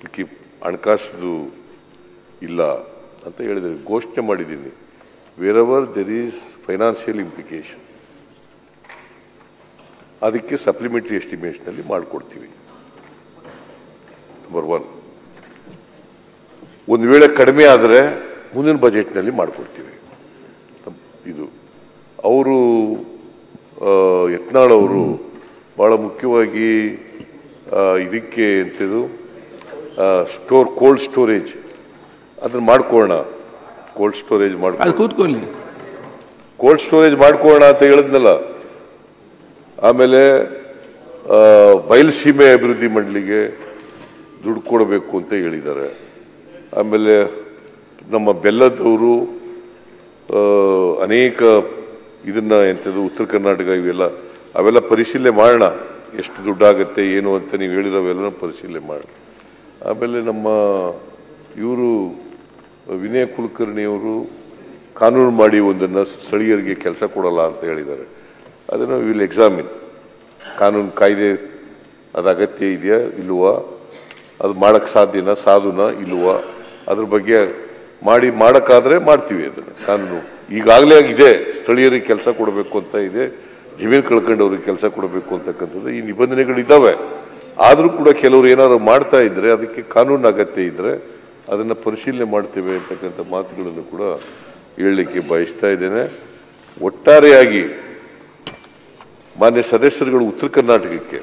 ಇದಕ್ಕೆ ಹಣಕಾಸು ಇಲ್ಲ ಅಂತ ಹೇಳಿದರೆ ಘೋಷಣೆ ಮಾಡಿದ್ದೀನಿ wherever there is financial implication ಅದಕ್ಕೆ ಸಪ್ಲಿಮೆಂಟರಿ ಎಸ್ಟಿಮೇಷನಲ್ಲಿ ಮಾಡಿಕೊಡ್ತೀವಿ ನಂಬರ್ ಒನ್ ಒಂದು ವೇಳೆ ಕಡಿಮೆ ಆದರೆ ಮುಂದಿನ ಬಜೆಟ್ನಲ್ಲಿ ಮಾಡಿಕೊಡ್ತೀವಿ ಇದು ಅವರು ಯತ್ನಾಳ್ ಅವರು ಭಾಳ ಮುಖ್ಯವಾಗಿ ಆ, ಇದಕ್ಕೆ ಎಂಥದ್ದು ಸ್ಟೋರ್ ಕೋಲ್ಡ್ ಸ್ಟೋರೇಜ್ ಅದನ್ನು ಮಾಡ್ಕೊಳ್ಳೋಣ ಕೋಲ್ಡ್ ಸ್ಟೋರೇಜ್ ಅದು ಮಾಡ್ಕೊಳ್ಳಿ ಕೂತ್ಕೊಳ್ಳಿ ಕೋಲ್ಡ್ ಸ್ಟೋರೇಜ್ ಮಾಡ್ಕೊಳ್ಳೋಣ ಅಂತ ಹೇಳಿದ್ನಲ್ಲ ಆಮೇಲೆ ಆ, ಬಯಲುಸೀಮೆ ಅಭಿವೃದ್ಧಿ ಮಂಡಳಿಗೆ ದುಡ್ಡು ಕೊಡಬೇಕು ಅಂತ ಹೇಳಿದ್ದಾರೆ ಆಮೇಲೆ ನಮ್ಮ ಬೆಲ್ಲದವರು ಆ, ಅನೇಕ ಇದನ್ನ ಎಂಥದ್ದು ಉತ್ತರ ಕರ್ನಾಟಕ ಇವೆಲ್ಲ ಅವೆಲ್ಲ ಪರಿಶೀಲನೆ ಮಾಡೋಣ ಎಷ್ಟು ದುಡ್ಡಾಗತ್ತೆ ಏನು ಅಂತ ನೀವು ಹೇಳಿರೋವೆಲ್ಲ ಪರಿಶೀಲನೆ ಮಾಡೋಣ ಆಮೇಲೆ ನಮ್ಮ ಇವರು ವಿನಯ್ ಕುಲಕರ್ಣಿಯವರು ಕಾನೂನು ಮಾಡಿ ಒಂದನ್ನು ಸ್ಥಳೀಯರಿಗೆ ಕೆಲಸ ಕೊಡಲ್ಲ ಅಂತ ಹೇಳಿದ್ದಾರೆ ಅದನ್ನು ವಿಲ್ ಎಕ್ಸಾಮಿನ್ ಕಾನೂನು ಕಾಯ್ದೆ ಅದು ಅಗತ್ಯ ಇದೆಯಾ ಇಲ್ವಾ ಅದು ಮಾಡಕ್ಕೆ ಸಾಧ್ಯನಾ ಸಾಧುನಾ ಇಲ್ವಾ ಅದ್ರ ಬಗ್ಗೆ ಮಾಡಿ ಮಾಡೋಕ್ಕಾದ್ರೆ ಮಾಡ್ತೀವಿ ಅದನ್ನು ಕಾನೂನು ಈಗಾಗಲೇ ಇದೆ ಸ್ಥಳೀಯರಿಗೆ ಕೆಲಸ ಕೊಡಬೇಕು ಅಂತ ಇದೆ ಜಮೀನು ಕಳ್ಕೊಂಡವ್ರಿಗೆ ಕೆಲಸ ಕೊಡಬೇಕು ಅಂತಕ್ಕಂಥದ್ದು ಈ ನಿಬಂಧನೆಗಳಿದ್ದಾವೆ ಆದರೂ ಕೂಡ ಕೆಲವರು ಏನಾದ್ರು ಮಾಡ್ತಾ ಇದ್ರೆ ಅದಕ್ಕೆ ಕಾನೂನು ಅಗತ್ಯ ಇದ್ರೆ ಅದನ್ನು ಪರಿಶೀಲನೆ ಮಾಡ್ತೇವೆ ಅಂತಕ್ಕಂಥ ಮಾತುಗಳನ್ನು ಕೂಡ ಹೇಳಲಿಕ್ಕೆ ಬಯಸ್ತಾ ಇದ್ದೇನೆ ಒಟ್ಟಾರೆಯಾಗಿ ಮಾನ್ಯ ಸದಸ್ಯರುಗಳು ಉತ್ತರ ಕರ್ನಾಟಕಕ್ಕೆ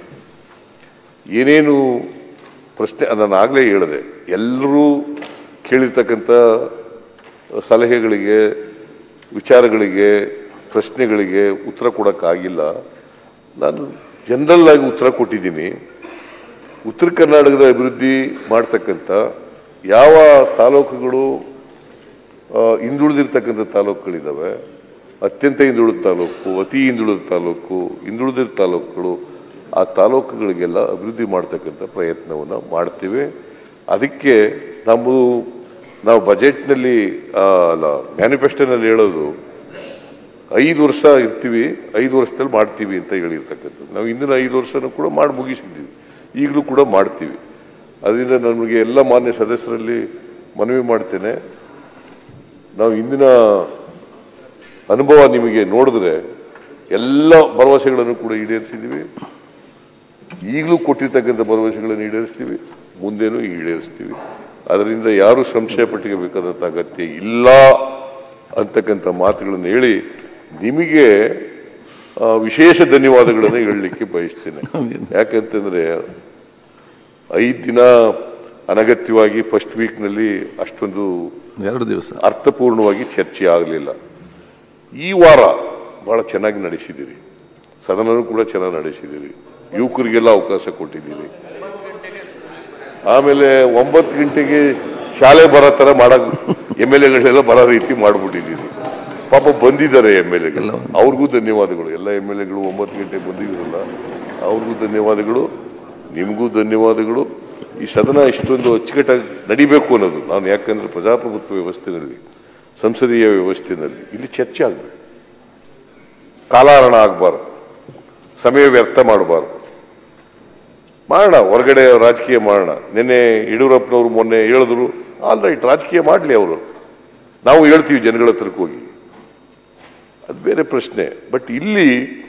ಏನೇನು ಪ್ರಶ್ನೆ ನಾನು ಆಗಲೇ ಹೇಳಿದೆ ಎಲ್ಲರೂ ಕೇಳಿರ್ತಕ್ಕಂಥ ಸಲಹೆಗಳಿಗೆ ವಿಚಾರಗಳಿಗೆ ಪ್ರಶ್ನೆಗಳಿಗೆ ಉತ್ತರ ಕೊಡೋಕ್ಕಾಗಿಲ್ಲ ನಾನು ಜನರಲ್ ಆಗಿ ಉತ್ತರ ಕೊಟ್ಟಿದ್ದೀನಿ ಉತ್ತರ ಕರ್ನಾಟಕದ ಅಭಿವೃದ್ಧಿ ಮಾಡ್ತಕ್ಕಂಥ ಯಾವ ತಾಲೂಕುಗಳು ಆ, ಹಿಂದುಳಿದಿರ್ತಕ್ಕಂಥ ತಾಲೂಕುಗಳಿದ್ದಾವೆ ಅತ್ಯಂತ ಹಿಂದುಳಿದ ತಾಲೂಕು ಅತಿ ಹಿಂದುಳಿದ ತಾಲೂಕು ಹಿಂದುಳಿದಿರೋ ತಾಲೂಕುಗಳು ಆ ತಾಲೂಕುಗಳಿಗೆಲ್ಲ ಅಭಿವೃದ್ಧಿ ಮಾಡ್ತಕ್ಕಂಥ ಪ್ರಯತ್ನವನ್ನು ಮಾಡ್ತೀವಿ ಅದಕ್ಕೆ ನಾವು ನಾವು ಬಜೆಟ್ನಲ್ಲಿ ಆ, ಅಲ್ಲ ಮ್ಯಾನಿಫೆಸ್ಟೋನಲ್ಲಿ ಹೇಳೋದು ಐದು ವರ್ಷ ಇರ್ತೀವಿ ಐದು ವರ್ಷದಲ್ಲಿ ಮಾಡ್ತೀವಿ ಅಂತ ಹೇಳಿರ್ತಕ್ಕಂಥದ್ದು ನಾವು ಇಂದಿನ ಐದು ವರ್ಷನೂ ಕೂಡ ಮಾಡಿ ಮುಗಿಸಿದ್ದೀವಿ ಈಗಲೂ ಕೂಡ ಮಾಡ್ತೀವಿ ಅದರಿಂದ ನಮಗೆ ಎಲ್ಲ ಮಾನ್ಯ ಸದಸ್ಯರಲ್ಲಿ ಮನವಿ ಮಾಡ್ತೇನೆ ನಾವು ಇಂದಿನ ಅನುಭವ ನಿಮಗೆ ನೋಡಿದ್ರೆ ಎಲ್ಲ ಭರವಸೆಗಳನ್ನು ಕೂಡ ಈಡೇರಿಸಿದ್ದೀವಿ ಈಗಲೂ ಕೊಟ್ಟಿರ್ತಕ್ಕಂಥ ಭರವಸೆಗಳನ್ನು ಈಡೇರಿಸ್ತೀವಿ ಮುಂದೇನೂ ಈಡೇರಿಸ್ತೀವಿ ಅದರಿಂದ ಯಾರು ಸಂಶಯ ಪಟ್ಟಿರಬೇಕಾದಂಥ ಅಗತ್ಯ ಇಲ್ಲ ಅಂತಕ್ಕಂಥ ಮಾತುಗಳನ್ನು ಹೇಳಿ ನಿಮಗೆ ಆ, ವಿಶೇಷ ಧನ್ಯವಾದಗಳನ್ನು ಹೇಳಲಿಕ್ಕೆ ಬಯಸ್ತೇನೆ ಯಾಕಂತಂದ್ರೆ ಐದು ದಿನ ಅನಗತ್ಯವಾಗಿ ಫಸ್ಟ್ ವೀಕ್ನಲ್ಲಿ ಅಷ್ಟೊಂದು ಎರಡು ದಿವಸ ಅರ್ಥಪೂರ್ಣವಾಗಿ ಚರ್ಚೆ ಆಗಲಿಲ್ಲ ಈ ವಾರ ಬಹಳ ಚೆನ್ನಾಗಿ ನಡೆಸಿದ್ದೀರಿ ಸದನನೂ ಕೂಡ ಚೆನ್ನಾಗಿ ನಡೆಸಿದ್ದೀರಿ ಯುವಕರಿಗೆಲ್ಲ ಅವಕಾಶ ಕೊಟ್ಟಿದ್ದೀರಿ ಆಮೇಲೆ ಒಂಬತ್ತು ಗಂಟೆಗೆ ಶಾಲೆ ಬರೋ ಥರ ಮಾಡಕ್ ಎಮ್ ಎಲ್ ಎಗಳೆಲ್ಲ ಬರೋ ರೀತಿ ಮಾಡಿಬಿಟ್ಟಿದ್ದೀರಿ ಪಾಪ ಬಂದಿದ್ದಾರೆ ಎಮ್ ಎಲ್ ಎಗಳು ಅವ್ರಿಗೂ ಧನ್ಯವಾದಗಳು ಎಲ್ಲ ಎಮ್ ಎಲ್ ಎಗಳು ಒಂಬತ್ತು ಗಂಟೆಗೆ ಬಂದಿದ್ದೀರಲ್ಲ ಅವ್ರಿಗೂ ಧನ್ಯವಾದಗಳು ನಿಮಗೂ ಧನ್ಯವಾದಗಳು ಈ ಸದನ ಇಷ್ಟೊಂದು ಅಚ್ಚುಕಟ್ಟಾಗಿ ನಡಿಬೇಕು ಅನ್ನೋದು ನಾನು ಯಾಕಂದ್ರೆ ಪ್ರಜಾಪ್ರಭುತ್ವ ವ್ಯವಸ್ಥೆಯಲ್ಲಿ ಸಂಸದೀಯ ವ್ಯವಸ್ಥೆಯಲ್ಲಿ ಇಲ್ಲಿ ಚರ್ಚೆ ಆಗಬೇಕು ಕಾಲಹರಣ ಆಗಬಾರ್ದು ಸಮಯ ವ್ಯರ್ಥ ಮಾಡಬಾರ್ದು ಮಾಡೋಣ ಹೊರಗಡೆ ರಾಜಕೀಯ ಮಾಡೋಣ ನಿನ್ನೆ ಯಡಿಯೂರಪ್ಪನವರು ಮೊನ್ನೆ ಹೇಳಿದ್ರು ಆಲ್ ರೈಟ್ ರಾಜಕೀಯ ಮಾಡಲಿ ಅವರು ನಾವು ಹೇಳ್ತೀವಿ ಜನಗಳ ಹತ್ರಕ್ಕೆ ಹೋಗಿ ಅದು ಬೇರೆ ಪ್ರಶ್ನೆ ಬಟ್ ಇಲ್ಲಿ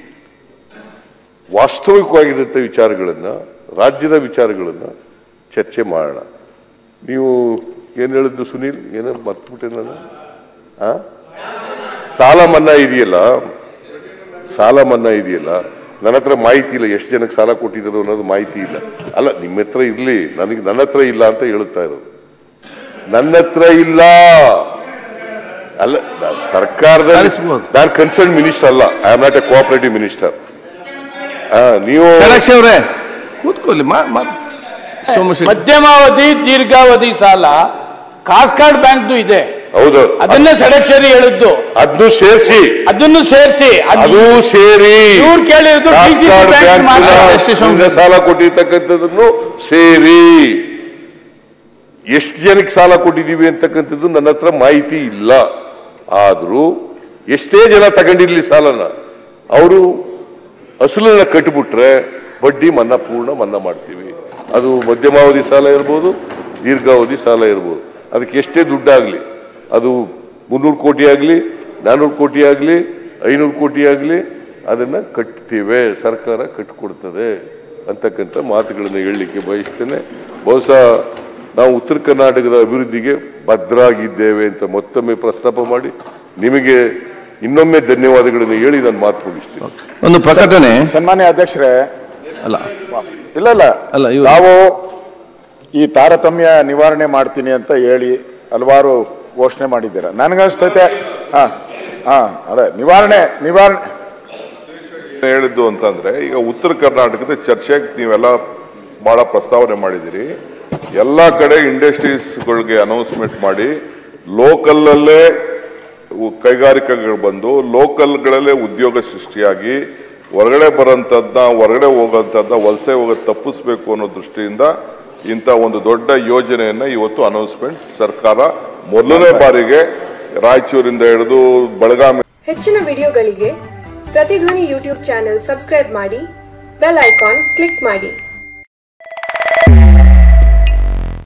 ವಾಸ್ತವಿಕವಾಗಿದ್ದಂಥ ವಿಚಾರಗಳನ್ನು ರಾಜ್ಯದ ವಿಚಾರಗಳನ್ನು ಚರ್ಚೆ ಮಾಡೋಣ ನೀವು ಏನು ಹೇಳಿದ್ದು ಸುನೀಲ್ ಏನೋ ಮರ್ತ್ಬಿಟ್ಟೆ ನಾನು ಆ? ಸಾಲ ಮನ್ನಾ ಇದೆಯಲ್ಲ ಸಾಲ ಮನ್ನಾ ಇದೆಯಲ್ಲ ನನ್ನ ಹತ್ರ ಮಾಹಿತಿ ಇಲ್ಲ ಎಷ್ಟು ಜನಕ್ಕೆ ಸಾಲ ಕೊಟ್ಟಿದ್ರು ಅನ್ನೋದು ಮಾಹಿತಿ ಇಲ್ಲ ಅಲ್ಲ ನಿಮ್ಮ ಹತ್ರ ಇರ್ಲಿ ನನಗೆ ನನ್ನ ಹತ್ರ ಇಲ್ಲ ಅಂತ ಹೇಳುತ್ತಾ ಇರೋದು ನನ್ನ ಹತ್ರ ಇಲ್ಲ ಅಲ್ಲ ನಾನ್ ಸರ್ಕಾರದಲ್ಲಿ ಕಳಿಸ್ಬೋದು. ನಾನು ಕನ್ಸರ್ನ್ ಮಿನಿಸ್ಟರ್ ಅಲ್ಲ I am not a cooperative minister ನೀವು ಶರಾಕ್ಷಿ ಅವರೇ ಕೂತ್ಕೊಳ್ಳಿ ಮಾ ಮಾ ಸೋಮಶೇಖರ್ ಮಧ್ಯಮಾವಧಿ ದೀರ್ಘಾವಧಿ ಸಾಲ ಕಾಸ್ಕಾಡ್ ಬ್ಯಾಂಕ್ದು ಇದೆ ಹೌದು ಅದನ್ನೇ ಸಡಕ್ಷರಿ ಹೇಳಿದ್ದು ಅದನ್ನು ಸೇರಿಸಿ ಅದನ್ನು ಸೇರಿಸಿ ಅದು ಸೇರಿ ಇವ್ರು ಕೇಳಿದ್ದು DCC ಕಾಸ್ಕಾಡ್ ಬ್ಯಾಂಕ್ ಬ್ಯಾಂಕಿನ ಮಾತ್ರ. ಎಸ್ ಎಸ್ ಹಿಂದೆ ಸಾಲ ಕೊಟ್ಟಿರ್ತಕ್ಕಂಥದ್ದನ್ನು ಸೇರಿ ಎಷ್ಟು ಜನಕ್ಕೆ ಸಾಲ ಕೊಟ್ಟಿದ್ದೀವಿ ಅಂತಕ್ಕಂಥದ್ದು ನನ್ನ ಹತ್ರ ಮಾಹಿತಿ ಇಲ್ಲ ಆದ್ರೂ ಎಷ್ಟೇ ಜನ ತಗೊಂಡಿರ್ಲಿ ಸಾಲನ ಅವರು ಅಸಲನ್ನ ಕಟ್ಟಿಬಿಟ್ರೆ ಬಡ್ಡಿ ಮನ್ನಾ ಪೂರ್ಣ ಮನ್ನಾ ಮಾಡ್ತೀವಿ ಅದು ಮಧ್ಯಮಾವಧಿ ಸಾಲ ಇರ್ಬೋದು ದೀರ್ಘಾವಧಿ ಸಾಲ ಇರ್ಬೋದು ಅದಕ್ಕೆ ಎಷ್ಟೇ ದುಡ್ಡಾಗಲಿ ಅದು ಮುನ್ನೂರು ಕೋಟಿ ಆಗಲಿ ನಾನ್ನೂರು ಕೋಟಿ ಆಗಲಿ ಐನೂರು ಕೋಟಿ ಆಗಲಿ ಅದನ್ನು ಕಟ್ತೀವಿ ಸರ್ಕಾರ ಕಟ್ಟಿಕೊಡ್ತದೆ ಅಂತಕ್ಕಂಥ ಮಾತುಗಳನ್ನು ಹೇಳಲಿಕ್ಕೆ ಬಯಸ್ತೇನೆ ಬಹುಶಃ ನಾವು ಉತ್ತರ ಕರ್ನಾಟಕದ ಅಭಿವೃದ್ಧಿಗೆ ಭದ್ರಾಗಿದ್ದೇವೆ ಅಂತ ಮತ್ತೊಮ್ಮೆ ಪ್ರಸ್ತಾಪ ಮಾಡಿ ನಿಮಗೆ ಇನ್ನೊಮ್ಮೆ ಧನ್ಯವಾದಗಳನ್ನು ಹೇಳಿ ನಾನು ಮಾತು ಮುಗಿಸ್ತೀನಿ ಒಂದು ಪ್ರಕಟಣೆ ಸನ್ಮಾನ್ಯ ಅಧ್ಯಕ್ಷರೇ ಅಲ್ಲ ಇಲ್ಲ ಇಲ್ಲ ಅಲ್ಲ, ಇವ್ರು- ನಾವು ಈ ತಾರತಮ್ಯ ನಿವಾರಣೆ ಮಾಡ್ತೀನಿ ಅಂತ ಹೇಳಿ ಹಲವಾರು ಘೋಷಣೆ ಮಾಡಿದ್ದೀರ ನನಗನ್ಸ್ತೈತೆ ಹಾ ಹಾ ಅದೇ ನಿವಾರಣೆ ನಿವಾರಣೆ ಹೇಳಿದ್ದು ಅಂತಂದ್ರೆ ಈಗ ಉತ್ತರ ಕರ್ನಾಟಕದ ಚರ್ಚೆಗೆ ನೀವೆಲ್ಲ ಬಹಳ ಪ್ರಸ್ತಾವನೆ ಮಾಡಿದಿರಿ ಎಲ್ಲ ಕಡೆ ಇಂಡಸ್ಟ್ರೀಸ್ಗಳಿಗೆ ಅನೌನ್ಸ್ಮೆಂಟ್ ಮಾಡಿ ಲೋಕಲ್ಲಲ್ಲೇ ಉ- ಕೈಗಾರಿಕೆಗಳು ಬಂದು ಲೋಕಲ್ಗಳಲ್ಲೇ ಉದ್ಯೋಗ ಸೃಷ್ಟಿಯಾಗಿ ಹೊರಗಡೆ ಬರೋಂಥದ್ದನ್ನ ಹೊರಗಡೆ ಹೋಗೋಂಥದ್ದನ್ನ ವಲಸೆ ಹೋಗೋದು ತಪ್ಪಿಸ್ಬೇಕು ಅನ್ನೋ ದೃಷ್ಟಿಯಿಂದ ಇಂಥ ಒಂದು ದೊಡ್ಡ ಯೋಜನೆಯನ್ನ ಇವತ್ತು ಅನೌನ್ಸ್ಮೆಂಟ್ ಸರ್ಕಾರ ಮೊದಲನೇ ಬಾರಿಗೆ ರಾಯಚೂರಿಂದ ಹಿಡಿದು ಬೆಳಗಾವಿ ಹೆಚ್ಚಿನ ವಿಡಿಯೋಗಳಿಗೆ ಪ್ರತಿಧ್ವನಿ ಯೂಟ್ಯೂಬ್ ಚಾನೆಲ್ ಸಬ್ಸ್ಕ್ರೈಬ್ ಮಾಡಿ ಬೆಲ್ ಐಕಾನ್ ಕ್ಲಿಕ್ ಮಾಡಿ